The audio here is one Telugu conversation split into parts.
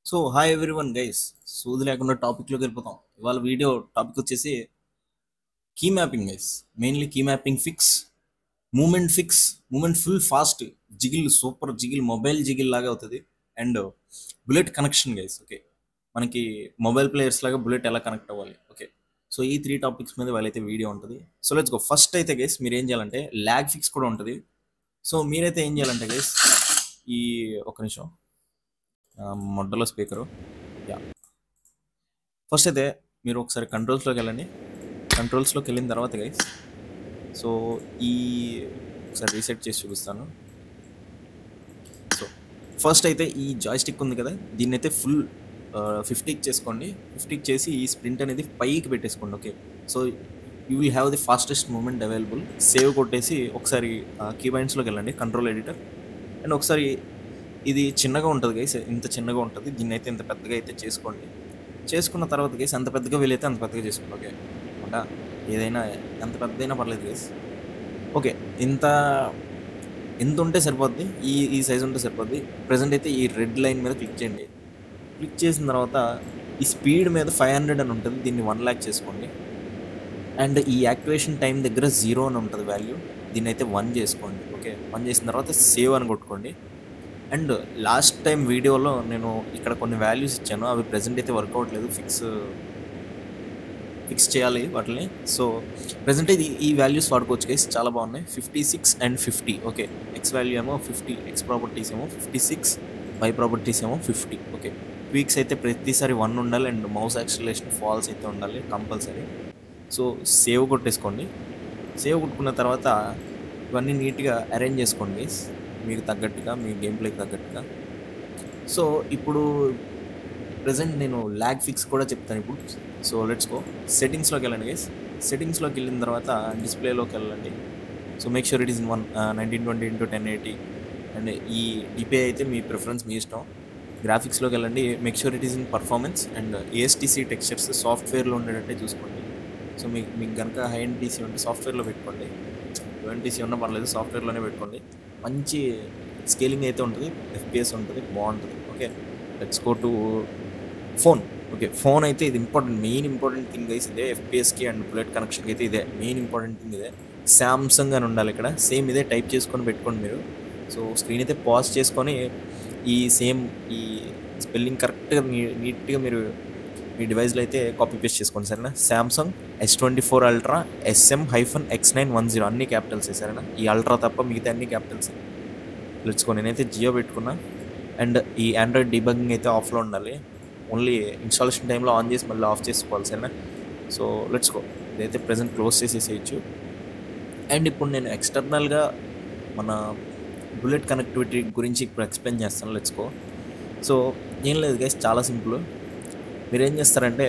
సో హాయ్ ఎవ్రీవన్ గైస్ సూది లేకుండా టాపిక్లోకి వెళ్ళిపోతాం ఇవాళ వీడియో టాపిక్ వచ్చేసి key mapping guys mainly key mapping fix moment fix moment full fast jiggle super jiggle mobile jiggle లాగా అవుతుంది and bullet connection guys okay మనకి మొబైల్ ప్లేయర్స్ లాగా బుల్లెట్ ఎలా కనెక్ట్ అవ్వాలి ఓకే సో ఈ త్రీ టాపిక్స్ మీద వాళ్ళైతే వీడియో ఉంటుంది సో లెట్స్ గో ఫస్ట్ అయితే గైస్ మీరు ఏం చేయాలంటే ల్యాగ్ ఫిక్స్ కూడా ఉంటుంది సో మీరైతే ఏం చేయాలంటే గైస్ ఈ ఒక నిమిషం ఆ, మొడ్డలో స్పీకరు యా ఫస్ట్ అయితే మీరు ఒకసారి కంట్రోల్స్లోకి వెళ్ళండి కంట్రోల్స్లోకి వెళ్ళిన తర్వాత గైస్ సో ఈ ఒకసారి రీసెట్ చేసి చూపిస్తాను సో ఫస్ట్ అయితే ఈ జాయ్స్టిక్ ఉంది కదా దీన్ని అయితే ఫుల్ ఫిఫ్టీకి చేసుకోండి ఫిఫ్టీకి చేసి ఈ స్ప్రింట్ అనేది పైకి పెట్టేసుకోండి okay so you will have the fastest moment available save కొట్టేసి ఒకసారి కీబైండ్స్లోకి వెళ్ళండి కంట్రోల్ ఎడిటర్ అండ్ ఒకసారి ఇది చిన్నగా ఉంటుంది గైస్ ఇంత చిన్నగా ఉంటుంది దీన్ని అయితే ఇంత పెద్దగా అయితే చేసుకోండి చేసుకున్న తర్వాత గైస్ ఎంత పెద్దగా వీలైతే అంత పెద్దగా చేసుకోండి ఓకే అంటే ఏదైనా ఎంత పెద్దదైనా పర్లేదు గైస్ ఓకే ఇంత ఎంత ఉంటే సరిపోద్ది ఈ ఈ సైజ్ ఉంటే సరిపోద్ది ప్రజెంట్ అయితే ఈ రెడ్ లైన్ మీద క్లిక్ చేయండి క్లిక్ చేసిన తర్వాత ఈ స్పీడ్ మీద ఫైవ్ హండ్రెడ్ అని ఉంటుంది దీన్ని వన్ ల్యాక్ చేసుకోండి అండ్ ఈ యాక్టివేషన్ టైం దగ్గర జీరో అని ఉంటుంది వాల్యూ దీన్ని అయితే వన్ చేసుకోండి ఓకే వన్ చేసిన తర్వాత సేవ్ అని కొట్టుకోండి అండ్ లాస్ట్ టైం వీడియోలో నేను ఇక్కడ కొన్ని వాల్యూస్ ఇచ్చాను అవి ప్రజెంట్ అయితే వర్క్ అవ్వట్లేదు ఫిక్స్ ఫిక్స్ చేయాలి వాటిని సో ప్రజెంట్ ఇది ఈ వాల్యూస్ వాడుకోవచ్చు గైస్ చాలా బాగున్నాయి fifty six and fifty okay X value ఏమో ఫిఫ్టీ ఎక్స్ ప్రాపర్టీస్ ఏమో ఫిఫ్టీ సిక్స్ వై ప్రాపర్టీస్ ఏమో ఫిఫ్టీ ఓకే వీక్స్ అయితే ప్రతిసారి వన్ ఉండాలి అండ్ మౌస్ యాక్సిలేషన్ ఫాల్స్ అయితే ఉండాలి కంపల్సరీ సో సేవ్ కొట్టేసుకోండి సేవ్ కొట్టుకున్న తర్వాత ఇవన్నీ నీట్గా అరేంజ్ చేసుకోండి గైస్ మీకు తగ్గట్టుగా మీ గేమ్ ప్లేకి తగ్గట్టుగా సో ఇప్పుడు ప్రజెంట్ నేను ల్యాగ్ ఫిక్స్ కూడా చెప్తాను ఇప్పుడు సో లెట్స్ గో సెట్టింగ్స్లోకి వెళ్ళండి గైస్ సెట్టింగ్స్లోకి వెళ్ళిన తర్వాత డిస్ప్లేలోకి వెళ్ళండి so make sure it is in one nineteen twenty into ten eighty and ఈ డిపే అయితే మీ ప్రిఫరెన్స్ మీ ఇష్టం గ్రాఫిక్స్లోకి వెళ్ళండి make sure it is in performance and ASTC textures సాఫ్ట్వేర్లో ఉండేటట్టే చూసుకోండి సో మీకు మీకు కనుక హై అండ్ టీసీ ఉంటే సాఫ్ట్వేర్లో పెట్టుకోండి టీసీ ఉన్నా పర్లేదు సాఫ్ట్వేర్లోనే పెట్టుకోండి మంచి స్కేలింగ్ అయితే ఉంటుంది ఎఫ్పిఎస్ ఉంటుంది బాగుంటుంది okay let's go to phone okay phone అయితే ఇది ఇంపార్టెంట్ మెయిన్ ఇంపార్టెంట్ థింగ్ అయితే ఇదే ఎఫ్పిఎస్కి అండ్ బుల్లెట్ కనెక్షన్కి అయితే ఇదే మెయిన్ ఇంపార్టెంట్ థింగ్ ఇదే శాంసంగ్ అని ఉండాలి ఇక్కడ సేమ్ ఇదే టైప్ చేసుకొని పెట్టుకోండి మీరు సో స్క్రీన్ అయితే పాజ్ చేసుకొని ఈ సేమ్ ఈ స్పెల్లింగ్ కరెక్ట్గా నీట్గా మీరు మీ డివైస్లో అయితే కాపీ పేస్ట్ చేసుకోండి సరేనా Samsung S twenty four Ultra SM hyphen X nine one zero అన్ని క్యాపిటల్స్ సరేనా ఈ అల్ట్రా తప్ప మిగతా అన్ని క్యాపిటల్స్ లెట్స్కో నేనైతే జియో పెట్టుకున్నా అండ్ ఈ ఆండ్రాయిడ్ డీబగింగ్ అయితే ఆఫ్లో ఉండాలి ఓన్లీ ఇన్స్టాలేషన్ టైంలో ఆన్ చేసి మళ్ళీ ఆఫ్ చేసుకోవాలి సరేనా సో లెట్స్కో ఇదైతే ప్రజెంట్ క్లోజ్ చేసేసేయచ్చు అండ్ ఇప్పుడు నేను ఎక్స్టర్నల్గా మన బుల్లెట్ కనెక్టివిటీ గురించి ఇప్పుడు ఎక్స్ప్లెయిన్ చేస్తాను లెట్స్కో సో ఏం లేదు గైస్ చాలా సింపుల్ మీరు ఏం చేస్తారంటే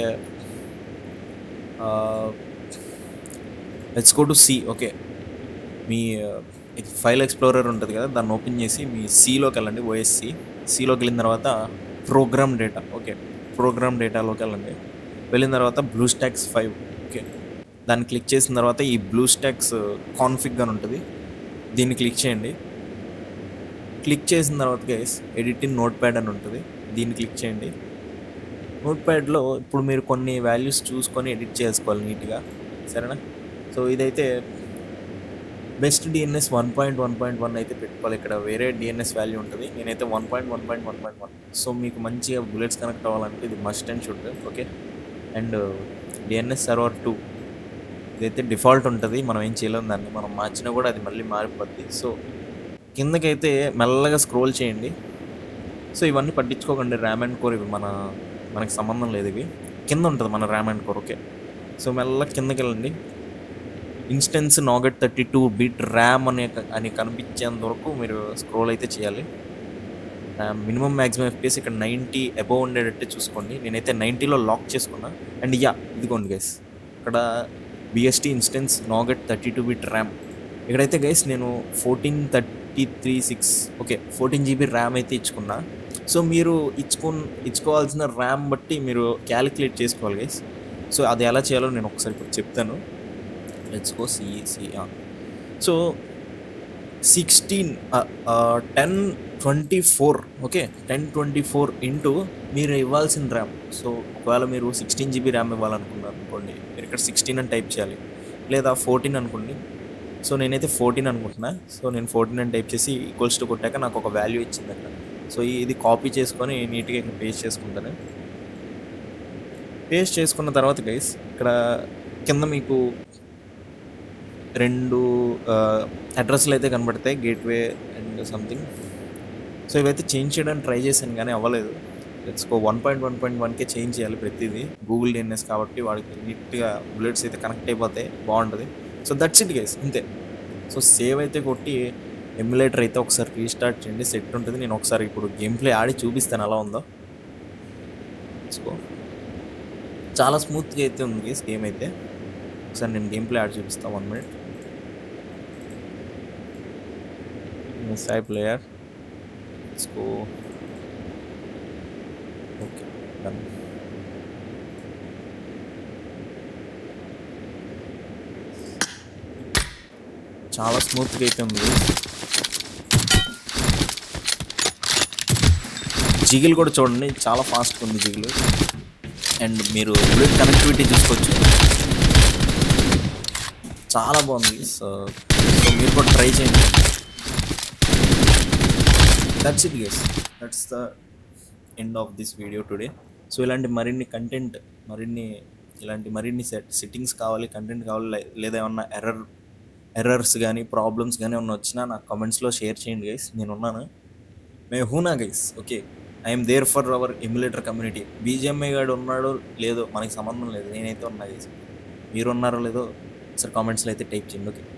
let's go to C okay మీ ఫైల్ ఎక్స్ప్లోరర్ ఉంటుంది కదా దాన్ని ఓపెన్ చేసి మీ సిలోకి వెళ్ళండి ఓఎస్సి సిలోకి వెళ్ళిన తర్వాత ప్రోగ్రామ్ డేటా ఓకే ప్రోగ్రామ్ డేటాలోకి వెళ్ళండి వెళ్ళిన తర్వాత బ్లూ స్టాక్స్ ఫైవ్ ఓకే దాన్ని క్లిక్ చేసిన తర్వాత ఈ బ్లూ స్టాక్స్ కాన్ఫిగ్ అని ఉంటుంది దీన్ని క్లిక్ చేయండి క్లిక్ చేసిన తర్వాత guys edit in Notepad అని ఉంటుంది దీన్ని క్లిక్ చేయండి నోట్ ప్యాడ్లో ఇప్పుడు మీరు కొన్ని వాల్యూస్ చూసుకొని ఎడిట్ చేసుకోవాలి నీట్గా సరేనా సో ఇదైతే best DNS one point one point one అయితే పెట్టుకోవాలి ఇక్కడ వేరే డిఎన్ఎస్ వాల్యూ ఉంటుంది నేనైతే one point one point one point one so మీకు మంచిగా బుల్లెట్స్ కనెక్ట్ అవ్వాలంటే ఇది must and should okay and DNS server two ఇదైతే డిఫాల్ట్ ఉంటుంది మనం ఏం చేయలేం దాన్ని మనం మార్చినా కూడా అది మళ్ళీ మారిపోద్ది సో కిందకైతే మెల్లగా స్క్రోల్ చేయండి సో ఇవన్నీ పట్టించుకోకండి ర్యామ్ అండ్ కోర్ ఇవి మన మనకి సంబంధం లేదు ఇవి కింద ఉంటుంది మన RAM and core okay so మెల్లగా కిందకి వెళ్ళండి instance Nougat thirty two bit RAM అనే అని కనిపించేంత వరకు మీరు స్క్రోల్ అయితే చేయాలి మినిమం మ్యాక్సిమం ఎఫ్పిఎస్ ఇక్కడ నైంటీ అబోవ్ ఉండేటట్టే చూసుకోండి నేనైతే నైంటీలో లాక్ చేసుకున్నా అండ్ యా ఇదిగోండి గైస్ ఇక్కడ BST instance Nougat thirty two bit RAM ఇక్కడైతే గైస్ నేను fourteen thirty three six okay fourteen GB RAM అయితే ఇచ్చుకున్నా సో మీరు ఇచ్చుకు ఇచ్చుకోవాల్సిన ర్యామ్ బట్టి మీరు క్యాలిక్యులేట్ చేసుకోవాలి గైస్ సో అది ఎలా చేయాలో నేను ఒకసారి ఇప్పుడు చెప్తాను let's go C C so sixteen ten twenty four okay ten twenty four into మీరు ఇవ్వాల్సిన ర్యామ్ సో ఒకవేళ మీరు సిక్స్టీన్ జీబీ ర్యామ్ ఇవ్వాలనుకున్నారు అనుకోండి మీరు ఇక్కడ సిక్స్టీన్ అని టైప్ చేయాలి లేదా ఫోర్టీన్ అనుకోండి సో నేనైతే ఫోర్టీన్ అనుకుంటున్నా సో నేను ఫోర్టీన్ అని టైప్ చేసి ఈక్వల్స్ టు కొట్టాక నాకు ఒక వాల్యూ ఇచ్చింది అక్కడ సో ఇది కాపీ చేసుకొని నీట్గా ఇక్కడ పేస్ట్ చేసుకుంటాను పేస్ట్ చేసుకున్న తర్వాత గైస్ ఇక్కడ కింద మీకు రెండు అడ్రస్లు అయితే కనబడతాయి గేట్వే అండ్ సంథింగ్ సో ఇవైతే చేంజ్ చేయడానికి ట్రై చేశాను కానీ అవ్వలేదు let's go one point one point వన్కే చేంజ్ చేయాలి ప్రతిదీ గూగుల్ డిఎన్ఎస్ కాబట్టి వాడికి నీట్గా బుల్లెట్స్ అయితే కనెక్ట్ అయిపోతాయి బాగుంటుంది సో దట్స్ ఇట్ గైస్ అంతే సో సేవ్ అయితే కొట్టి ఎమ్యులేటర్ అయితే ఒకసారి రీస్టార్ట్ చేయండి సెట్ ఉంటుంది నేను ఒకసారి ఇప్పుడు గేమ్ ప్లే ఆడి చూపిస్తాను ఎలా ఉందో సో చాలా స్మూత్గా అయితే ఉంది గేస్ గేమ్ అయితే ఒకసారి నేను గేమ్ ప్లే ఆడి చూపిస్తాను one minute Sai player let's go okay done చాలా స్మూత్గా అయితే ఉంది జిగిల్ కూడా చూడండి చాలా ఫాస్ట్గా ఉంది జిగిల్ అండ్ మీరు బుల్లెట్ కనెక్టివిటీ చూసుకోవచ్చు చాలా బాగుంది సో సో మీరు కూడా ట్రై చేయండి that's it guys that's the end of this video today so ఇలాంటి మరిన్ని కంటెంట్ మరిన్ని ఇలాంటి మరిన్ని సెట్ సెట్టింగ్స్ కావాలి కంటెంట్ కావాలి లే- లేదా ఏమన్నా ఎర్రర్ ఎర్రర్స్ కానీ ప్రాబ్లమ్స్ కానీ ఏమన్నా వచ్చినా నాకు కామెంట్స్లో షేర్ చేయండి గైస్ నేను ఉన్నాను మే హూనా guys okay I'm there for our emulator community BGMI గాడు ఉన్నాడో లేదో మనకి సంబంధం లేదు నేనైతే ఉన్నా గైస్ మీరు ఉన్నారో లేదో సార్ కామెంట్స్లో అయితే టైప్ చేయండి ఓకే